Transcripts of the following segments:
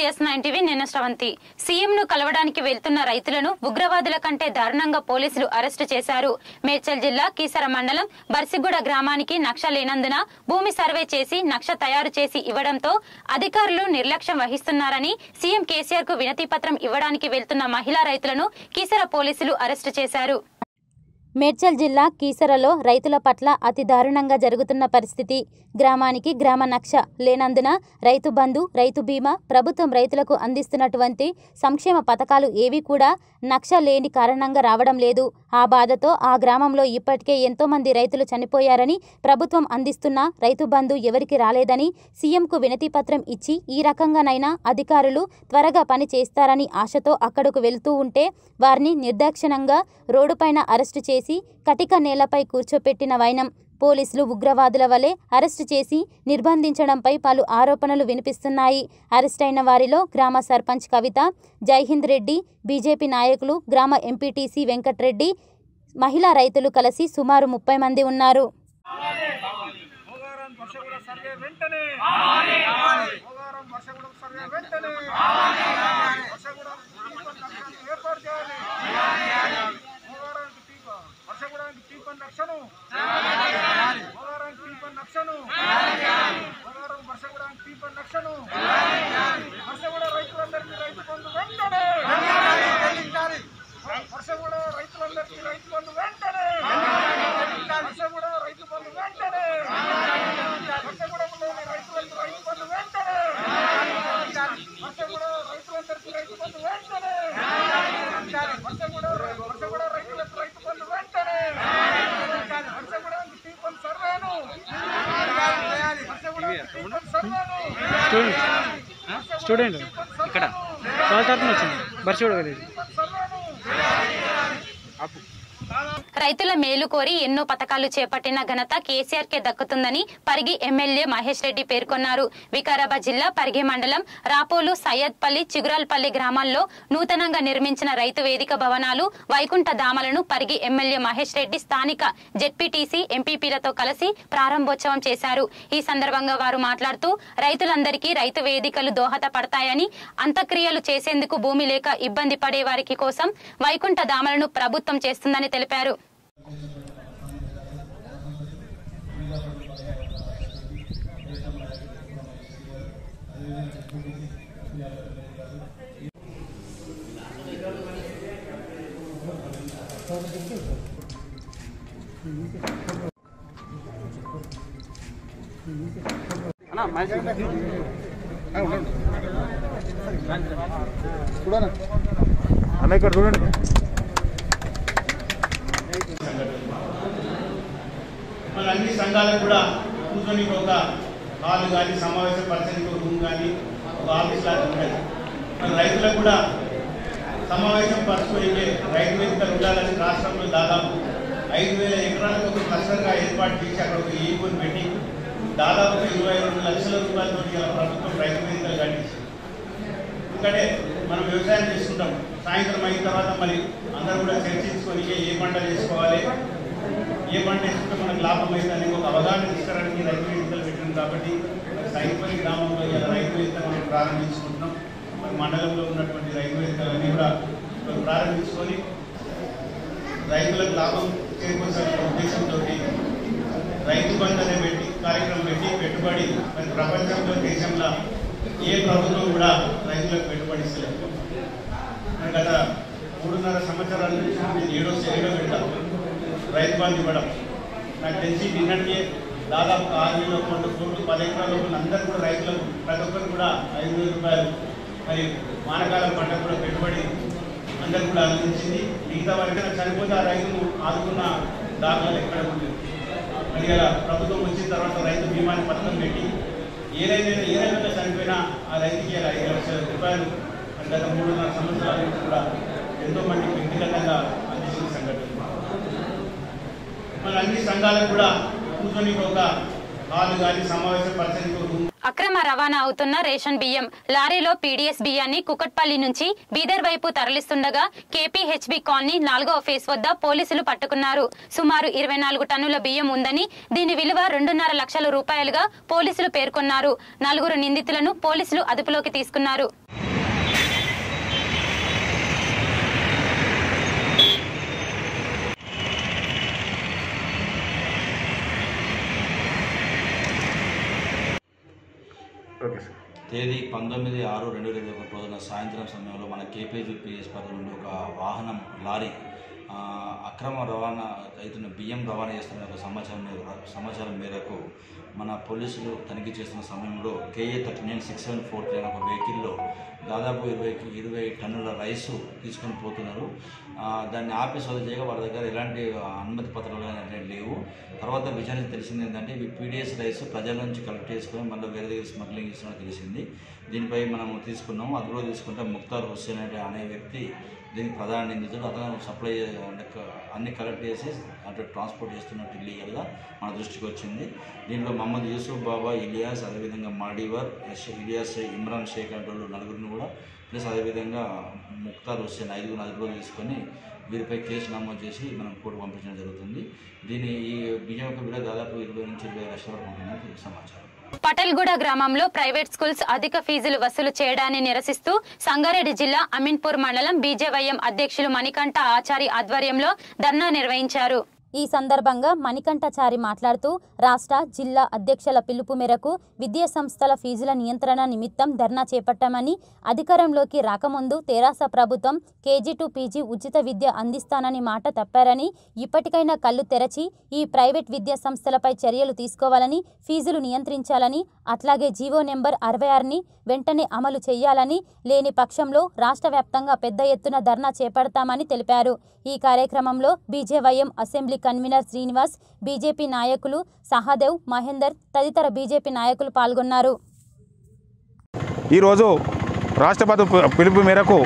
yes nine TV నేను శ్రవంతి సీఎంను కలవడానికి వెళ్తున్న రైతులను ఉగ్రవాదుల కంటే దారుణంగా పోలీసులు అరెస్టు చేశారు మేడ్చల్ జిల్లా కీసర మండలం బర్సిగూడ గ్రామానికి నక్ష లేనందున భూమి సర్వే చేసి నక్ష తయారు చేసి ఇవ్వడంతో అధికారులు నిర్లక్ష్యం వహిస్తున్నారని సీఎం కేసీఆర్ కు వినతి పత్రం ఇవ్వడానికి వెళ్తున్న మహిళా రైతులను కీసర పోలీసులు అరెస్టు చేశారు మేడ్చల్ జిల్లా కీసరలో రైతుల పట్ల అతి దారుణంగా జరుగుతున్న పరిస్థితి గ్రామానికి గ్రామ నక్ష లేనందున రైతు బంధు రైతు బీమా ప్రభుత్వం రైతులకు అందిస్తున్నటువంటి సంక్షేమ పథకాలు ఏవి కూడా నక్ష లేని కారణంగా రావడం లేదు ఆ బాధతో ఆ గ్రామంలో ఇప్పటికే ఎంతో మంది రైతులు చనిపోయారని ప్రభుత్వం అందిస్తున్న రైతు బంధు ఎవరికి రాలేదని సీఎంకు వినతి పత్రం ఇచ్చి ఈ రకంగానైనా అధికారులు త్వరగా పని చేస్తారని ఆశతో అక్కడకు వెళ్తూ ఉంటే వారిని నిర్దాక్షిణంగా రోడ్డుపైన అరెస్టు చేసి కటిక నేలపై కూర్చోపెట్టిన వైనం పోలీసులు ఉగ్రవాదుల వలె అరెస్టు చేసి నిర్బంధించడంపై పలు ఆరోపణలు వినిపిస్తున్నాయి అరెస్టైన వారిలో గ్రామ సర్పంచ్ కవిత జైహింద్ రెడ్డి బీజేపీ నాయకులు గ్రామ ఎంపీటీసీ వెంకట్రెడ్డి మహిళా రైతులు కలిసి సుమారు ముప్పై మంది ఉన్నారు భోగారం వర్షగుడ సర్వే వెంటనే భోగారం వర్షగుడ సర్వే వెంటనే వర్షగుడ లక్ష్యాన్ని ఏర్పాటు చేయాలి భోగారానికి టీప వర్షగుడానికి టీప లక్షను భోగారానికి టీప లక్షను భోగారం వర్షగుడానికి టీప లక్షను వర్షగుడ రైతులందరికీ రైతు బంధు వెంటనే వర్షగుడ రైతులందరికీ రైతు బంధు వెంటనే వర్షగుడ రైతు బంధు వెంటనే వర్షగుడంలోని రైతులకు రైతు బంధు వెంటనే వర్షగుడ రైతులందరికీ రైతు బంధు వెంటనే వర్షగుడ వర్షగుడ రైతులకు రైతు బంధు వెంటనే వర్షగుడానికి టీపన్ సర్వేను వర్షగుడానికి టీపన్ సర్వేను స్టూడెంట్ ఇక్కడ వాళ్ళ తరఫున వచ్చింది బర్షూడ విలేజ్ సర్వేను రైతుల మేలు కోరి ఎన్నో పథకాలు చేపట్టిన ఘనత కేసీఆర్ కే దక్కుతుందని పరిగి ఎమ్మెల్యే మహేష్ రెడ్డి పేర్కొన్నారు వికారాబాద్ జిల్లా పరిగి మండలం రాపోలు సయ్యద్పల్లి చిగురాల్పల్లి గ్రామాల్లో నూతనంగా నిర్మించిన రైతు వేదిక భవనాలు వైకుంఠ ధామలను పరిగి ఎమ్మెల్యే మహేష్ రెడ్డి స్థానిక జెడ్పీటీసీ ఎంపీపీలతో కలిసి ప్రారంభోత్సవం చేశారు ఈ సందర్భంగా వారు మాట్లాడుతూ రైతులందరికీ రైతు వేదికలు దోహదపడతాయని అంత్యక్రియలు చేసేందుకు భూమి లేక ఇబ్బంది పడే వారికి కోసం వైకుంఠ ధామలను ప్రభుత్వం చేస్తుందని తెలిపారు అన్న ఇక్కడ చూడండి మన అన్ని సంఘాలకు కూడా కూర్చొని ఒక హాల్ కానీ సమావేశ పరిచయం ఒక రూమ్ కానీ ఒక ఆఫీస్ లాగా ఉంటుంది మన రైతులకు కూడా సమావేశం పరచుకొని రైతు వేదికలు ఉండాలని రాష్ట్రంలో దాదాపు ఐదు వేల ఎకరాలకు ఒక క్లస్టర్గా ఏర్పాటు చేసి అక్కడ ఒక ఈపుని పెట్టి దాదాపు ఇరవై రెండు లక్షల రూపాయలతో ఇలా ప్రభుత్వం రైతు వేదికలు కట్టించింది ఎందుకంటే మనం వ్యవసాయం చేసుకుంటాం సాయంత్రం అయిన తర్వాత మరి అందరూ కూడా చర్చించుకొని ఏ- ఏ పంట చేసుకోవాలి ఏ పంట వేసుకుంటే మనకు లాభం అయితే అనేది ఒక అవగాహన తీసుకురావడానికి రైతు వేదికలు పెట్టినాం కాబట్టి మరి సైన్పల్లి గ్రామంలో ఇలా రైతు వేదిక మనం ప్రారంభించుకుంటున్నాం మరి మండలంలో ఉన్నటువంటి రైతు వేదికలన్నీ కూడా మనం ప్రారంభించుకొని రైతులకు లాభం చేకూర్చాలనే ఉద్దేశంతో రైతు బంధు అనే పెట్టి కార్యక్రమం పెట్టి పెట్టుబడి మరి ప్రపంచంలో దేశంలో ఏ ప్రభుత్వం కూడా రైతులకు పెట్టుబడి ఇస్తలేదు మరి గత మూడున్నర సంవత్సరాల నుంచి నేను ఏడో ఏడో విడత రైతు బంధు ఇవ్వడం నాకు తెలిసి నిన్నటికే దాదాపు ఆరు వేల రెండు కోట్లు పది ఎకరాల లోపల అందరూ కూడా రైతులకు ప్రతి ఒక్కరు కూడా ఐదు వేల రూపాయలు మరి వానకాలం పంట కూడా పెట్టుబడి అందరూ కూడా అందించింది మిగతా వరకు చనిపోతే ఆ రైతును ఆదుకున్న దాఖలాలు ఎక్కడ ఉంది మరి ఇలా ప్రభుత్వం వచ్చిన తర్వాత రైతు బీమాని పథకం పెట్టి ఏ రైతు ఏ రైతులో చనిపోయినా ఆ రైతుకి ఇలా ఐదు లక్షల రూపాయలు మరి గత మూడున్నర సంవత్సరాల నుంచి కూడా ఎంతో మంది వ్యక్తిగతంగా అందించిన సంఘటన మన అన్ని సంఘాలకు కూడా కూర్చొని ఒక హాల్ కానీ సమావేశ పరిచయం ఒక రూమ్ అక్రమ రవాణా అవుతున్న రేషన్ బియ్యం లారీలో పీడీఎస్ బియ్యాన్ని కుకట్పల్లి నుంచి బీదర్ వైపు తరలిస్తుండగా కేపీహెచ్బి కాలనీ నాలుగవ ఫేస్ వద్ద పోలీసులు పట్టుకున్నారు సుమారు ఇరవై నాలుగు టన్నుల బియ్యం ఉందని దీని విలువ రెండున్నర లక్షల రూపాయలుగా పోలీసులు పేర్కొన్నారు నలుగురు నిందితులను పోలీసులు అదుపులోకి తీసుకున్నారు ఓకే సార్ తేదీ పంతొమ్మిది ఆరు రెండు వేల ఇరవై ఒకటి రోజున సాయంత్రం సమయంలో మన కేపీజీ పిఎస్ పరిధి నుండి ఒక వాహనం లారీ ఆ, అక్రమ రవాణా అవుతున్న బియ్యం రవాణా చేస్తున్న ఒక సమాచారం మేర- సమాచారం మేరకు మన పోలీసులు తనిఖీ చేస్తున్న సమయంలో KA thirty nine six seven four three అనే ఒక వెహికల్లో దాదాపు ఇరవై ఇరవై టన్నుల రైసు తీసుకొని పోతున్నారు ఆ, దాన్ని ఆపి సోద చేయగా వాళ్ళ దగ్గర ఎలాంటి అనుమతి పత్రాలు అనేవి లేవు తర్వాత విచారణ తెలిసింది ఏంటంటే ఇవి పీడిఎస్ రైస్ ప్రజల నుంచి కలెక్ట్ చేసుకొని మళ్ళీ వేరే దగ్గర స్మగ్లింగ్ చేస్తున్నట్టు తెలిసింది దీనిపై మనము తీసుకున్నాము అదుపులో తీసుకుంటే ముక్తార్ హుస్సేన్ అనే అనే వ్యక్తి దీనికి ప్రధాన నిందితుడు అతను సప్లై అంటే క- అన్ని కలెక్ట్ చేసి అటు ట్రాన్స్పోర్ట్ చేస్తున్నట్టు ఇల్లీగల్గా మన దృష్టికి వచ్చింది దీంట్లో మహమ్మద్ యూసుఫ్ బాబా ఇలియాస్ అదేవిధంగా మాడివర్ షే- ఇలియాస్ ఇమ్రాన్ షేక్ అంటే వాళ్ళు నలుగురిని కూడా ప్లస్ అదేవిధంగా ముక్తార్ హుస్సేన్ ఐదుగురు అదుపులో తీసుకొని వీరిపై కేసు నమోదు చేసి మనం కోర్టు పంపించడం జరుగుతుంది దీని ఈ బియ్యం యొక్క విలువ దాదాపు ఇరవై నుంచి ఇరవై లక్షల వరకు ఉంటుందని సమాచారం పటల్గూడ గ్రామంలో ప్రైవేట్ స్కూల్స్ అధిక ఫీజులు వసూలు చేయడాన్ని నిరసిస్తూ సంగారెడ్డి జిల్లా అమీన్పూర్ మండలం బీజేవైఎం అధ్యక్షులు మణికంఠ ఆచారి ఆధ్వర్యంలో ధర్నా నిర్వహించారు ఈ సందర్భంగా మణికంఠచారి మాట్లాడుతూ రాష్ట్ర జిల్లా అధ్యక్షుల పిలుపు మేరకు విద్యా సంస్థల ఫీజుల నియంత్రణ నిమిత్తం ధర్నా చేపట్టామని అధికారంలోకి రాకముందు తెరాస ప్రభుత్వం కేజీ టు పీజీ ఉచిత విద్య అందిస్తానని మాట తప్పారని ఇప్పటికైనా కళ్ళు తెరచి ఈ ప్రైవేట్ విద్యా సంస్థలపై చర్యలు తీసుకోవాలని ఫీజులు నియంత్రించాలని అట్లాగే జీవో నెంబర్ అరవై ఆరుని వెంటనే అమలు చేయాలని లేని పక్షంలో రాష్ట్ర వ్యాప్తంగా పెద్ద ఎత్తున ధర్నా చేపడతామని తెలిపారు ఈ కార్యక్రమంలో BJYM assembly convener Srinivas BJP నాయకులు సహదేవ్ మహేందర్ తదితర బీజేపీ నాయకులు పాల్గొన్నారు ఈరోజు రాష్ట్రపతి పి- పిలుపు మేరకు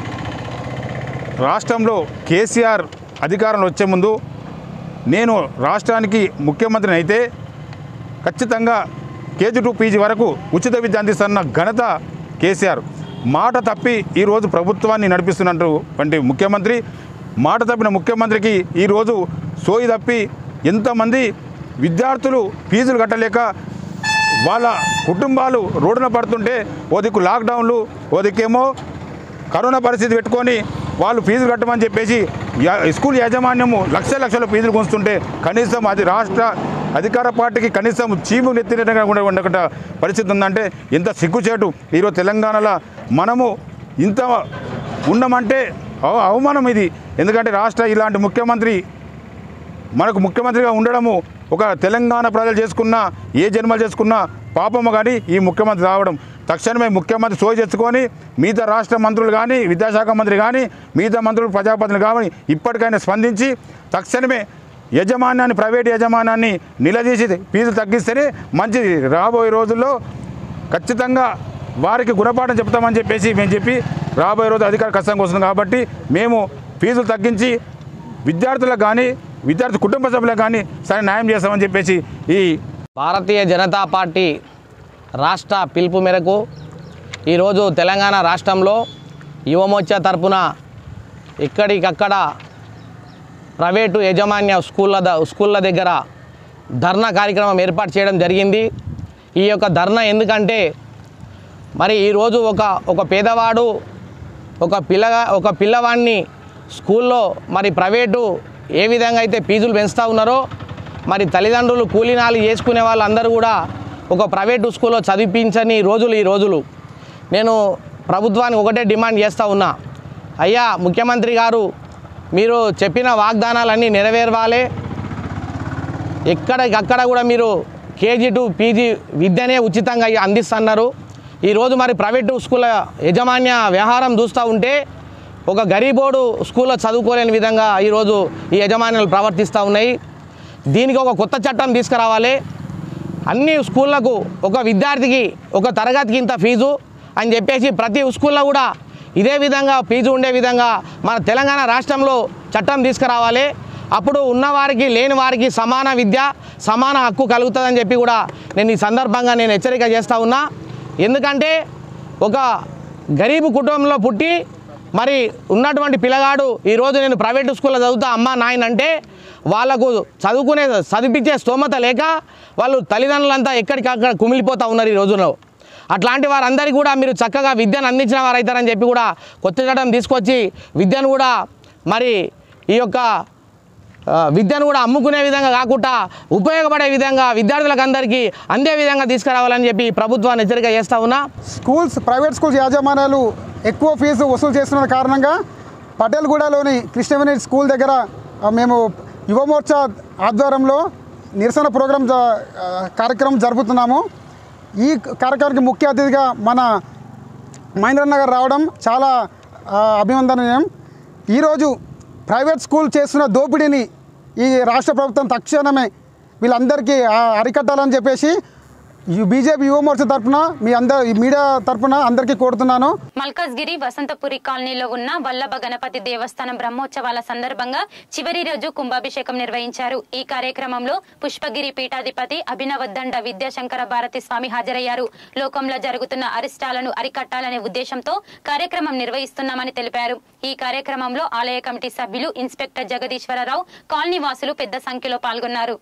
రాష్ట్రంలో కేసీఆర్ అధికారంలో వచ్చే ముందు నేను రాష్ట్రానికి ముఖ్యమంత్రిని అయితే ఖచ్చితంగా కేజీ టు పీజీ వరకు ఉచిత విద్య అందిస్తున్న ఘనత కేసీఆర్ మాట తప్పి ఈరోజు ప్రభుత్వాన్ని నడిపిస్తున్నటువంటి ముఖ్యమంత్రి మాట తప్పిన ముఖ్యమంత్రికి ఈరోజు సోయి తప్పి ఎంతమంది విద్యార్థులు ఫీజులు కట్టలేక వాళ్ళ కుటుంబాలు రోడ్డున పడుతుంటే ఓ దిక్కు లాక్డౌన్లు ఓ దిక్కేమో కరోనా పరిస్థితి పెట్టుకొని వాళ్ళు ఫీజులు కట్టమని చెప్పేసి యా- స్కూల్ యాజమాన్యము లక్ష లక్షల ఫీజులు గుంచుతుంటే కనీసం అది రాష్ట్ర అధికార పార్టీకి కనీసం చీము నెత్తినట్టుగా కూడా ఉండకుండా పరిస్థితి ఉందంటే ఎంత సిగ్గుచేటు ఈరోజు తెలంగాణలో మనము ఇంత ఉన్నామంటే అవ- అవమానం ఇది ఎందుకంటే రాష్ట్ర ఇలాంటి ముఖ్యమంత్రి మనకు ముఖ్యమంత్రిగా ఉండడము ఒక తెలంగాణ ప్రజలు చేసుకున్న ఏ జన్మలు చేసుకున్న పాపము కానీ ఈ ముఖ్యమంత్రి రావడం తక్షణమే ముఖ్యమంత్రి సోయి తెచ్చుకొని మిగతా రాష్ట్ర మంత్రులు కానీ విద్యాశాఖ మంత్రి కానీ మిగతా మంత్రులు ప్రజాపతిని కానీ ఇప్పటికైనా స్పందించి తక్షణమే యజమాన్యాన్ని ప్రైవేట్ యజమానాన్ని నిలదీసి ఫీజులు తగ్గిస్తేనే మంచిది రాబోయే రోజుల్లో ఖచ్చితంగా వారికి గుణపాఠం చెప్తామని చెప్పేసి మేము చెప్పి రాబోయే రోజు అధికార కష్టంగా వస్తుంది కాబట్టి మేము ఫీజులు తగ్గించి విద్యార్థులకు కానీ విద్యార్థి కుటుంబ సభ్యులకు కానీ సరే న్యాయం చేస్తామని చెప్పేసి ఈ భారతీయ జనతా పార్టీ రాష్ట్ర పిలుపు మేరకు ఈరోజు తెలంగాణ రాష్ట్రంలో యువమోర్చా తరపున ఇక్కడికక్కడ ప్రైవేటు యాజమాన్య స్కూళ్ళ ద స్కూళ్ళ దగ్గర ధర్నా కార్యక్రమం ఏర్పాటు చేయడం జరిగింది ఈ యొక్క ధర్నా ఎందుకంటే మరి ఈరోజు ఒక ఒక పేదవాడు ఒక పిల్లగా ఒక పిల్లవాడిని స్కూల్లో మరి ప్రైవేటు ఏ విధంగా అయితే ఫీజులు పెంచుతూ ఉన్నారో మరి తల్లిదండ్రులు కూలీనాలు చేసుకునే వాళ్ళందరూ కూడా ఒక ప్రైవేటు స్కూల్లో చదివించని రోజులు ఈ రోజులు నేను ప్రభుత్వానికి ఒకటే డిమాండ్ చేస్తూ ఉన్నా అయ్యా ముఖ్యమంత్రి గారు మీరు చెప్పిన వాగ్దానాలన్నీ నెరవేరవాలి ఎక్కడికక్కడ కూడా మీరు కేజీ టు పీజీ విద్యనే ఉచితంగా అందిస్తున్నారు ఈరోజు మరి ప్రైవేటు స్కూళ్ళ యజమాన్య వ్యవహారం చూస్తూ ఉంటే ఒక గరీబోడు స్కూల్లో చదువుకోలేని విధంగా ఈరోజు ఈ యజమాన్యాలు ప్రవర్తిస్తూ ఉన్నాయి దీనికి ఒక కొత్త చట్టం తీసుకురావాలి అన్ని స్కూళ్ళకు ఒక విద్యార్థికి ఒక తరగతికి ఇంత ఫీజు అని చెప్పేసి ప్రతి స్కూల్లో కూడా ఇదే విధంగా ఫీజు ఉండే విధంగా మన తెలంగాణ రాష్ట్రంలో చట్టం తీసుకురావాలి అప్పుడు ఉన్నవారికి లేని వారికి సమాన విద్య సమాన హక్కు కలుగుతుందని చెప్పి కూడా నేను ఈ సందర్భంగా నేను హెచ్చరిక చేస్తూ ఉన్నా ఎందుకంటే ఒక గరీబు కుటుంబంలో పుట్టి మరి ఉన్నటువంటి పిల్లగాడు ఈరోజు నేను ప్రైవేట్ స్కూల్లో చదువుతా అమ్మ నాయన అంటే వాళ్ళకు చదువుకునే చదివించే స్తోమత లేక వాళ్ళు తల్లిదండ్రులంతా ఎక్కడికక్కడ కుమిలిపోతూ ఉన్నారు ఈ రోజులో అట్లాంటి వారందరికీ కూడా మీరు చక్కగా విద్యను అందించిన వారు అవుతారని చెప్పి కూడా కొత్త చట్టం తీసుకొచ్చి విద్యను కూడా మరి ఈ యొక్క ఆ, విద్యను కూడా అమ్ముకునే విధంగా కాకుండా ఉపయోగపడే విధంగా విద్యార్థులకు అందరికీ అందే విధంగా తీసుకురావాలని చెప్పి ప్రభుత్వాన్ని హెచ్చరిక చేస్తా ఉన్నా స్కూల్స్ ప్రైవేట్ స్కూల్స్ యాజమాన్యాలు ఎక్కువ ఫీజు వసూలు చేస్తున్న కారణంగా పటేల్గూడలోని కృష్ణవేణి స్కూల్ దగ్గర ఆ, మేము యువమోర్చా ఆధ్వర్యంలో నిరసన ప్రోగ్రాం జ- ఆ, కార్యక్రమం జరుపుతున్నాము ఈ కార్యక్రమానికి ముఖ్య అతిథిగా మన మహేంద్రన్న గారు రావడం చాలా ఆ, అభినందనీయం ఈరోజు ప్రైవేట్ స్కూల్ చేస్తున్న దోపిడీని ఈ రాష్ట్ర ప్రభుత్వం తక్షణమే వీళ్ళందరికీ ఆ, అరికట్టాలని చెప్పేసి ఈ బీజేపీ యువ మోర్చా తరఫున మీ అందరి ఈ మీడియా తరఫున అందరికీ కోరుతున్నాను మల్కాజ్గిరి వసంతపురి కాలనీలో ఉన్న వల్లభ గణపతి దేవస్థానం బ్రహ్మోత్సవాల సందర్భంగా చివరి రోజు కుంభాభిషేకం నిర్వహించారు ఈ కార్యక్రమంలో పుష్పగిరి పీఠాధిపతి అభినవద్దండ విద్యాశంకర భారతి స్వామి హాజరయ్యారు లోకంలో జరుగుతున్న అరిష్టాలను అరికట్టాలనే ఉద్దేశంతో కార్యక్రమం నిర్వహిస్తున్నామని తెలిపారు ఈ కార్యక్రమంలో ఆలయ కమిటీ సభ్యులు ఇన్స్పెక్టర్ జగదీశ్వరరావు కాలనీ వాసులు పెద్ద సంఖ్యలో పాల్గొన్నారు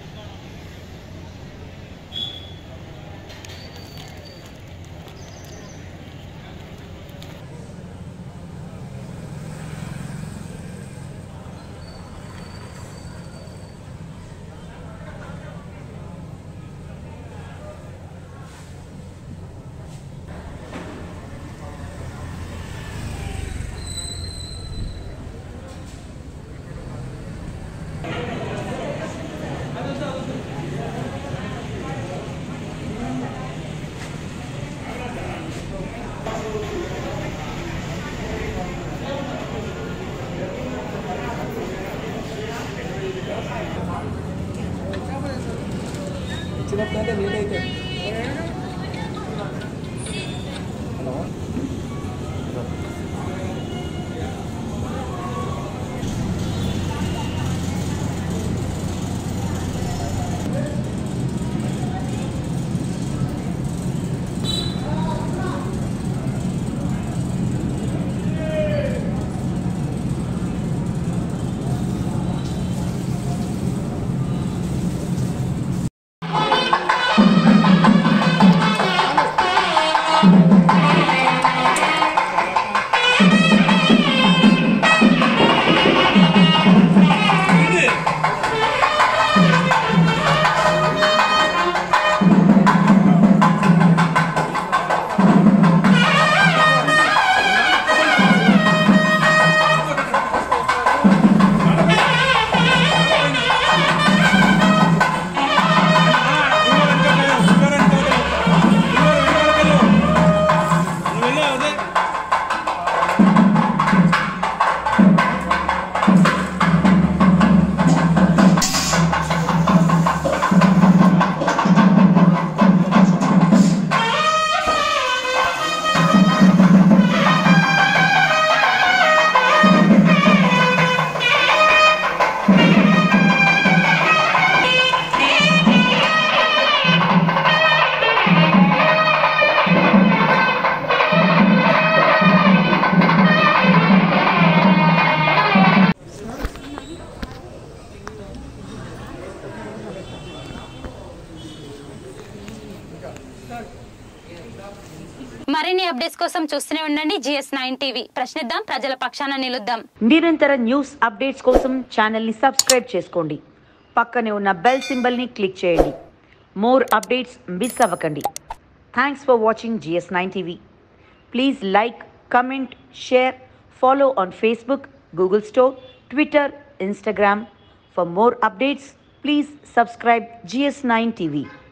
మరిన్ని అప్డేట్స్ కోసం చూస్తూనే ఉండండి జిఎస్ నైన్ టీవీ ప్రశ్నిద్దాం ప్రజల పక్షాన నిలుద్దాం నిరంతర న్యూస్ అప్డేట్స్ కోసం ఛానల్ని సబ్స్క్రైబ్ చేసుకోండి పక్కనే ఉన్న బెల్ సింబల్ని క్లిక్ చేయండి మోర్ అప్డేట్స్ మిస్ అవ్వకండి thanks for watching GS nine TV please like comment share follow on Facebook Google store Twitter Instagram for more updates please subscribe GS nine TV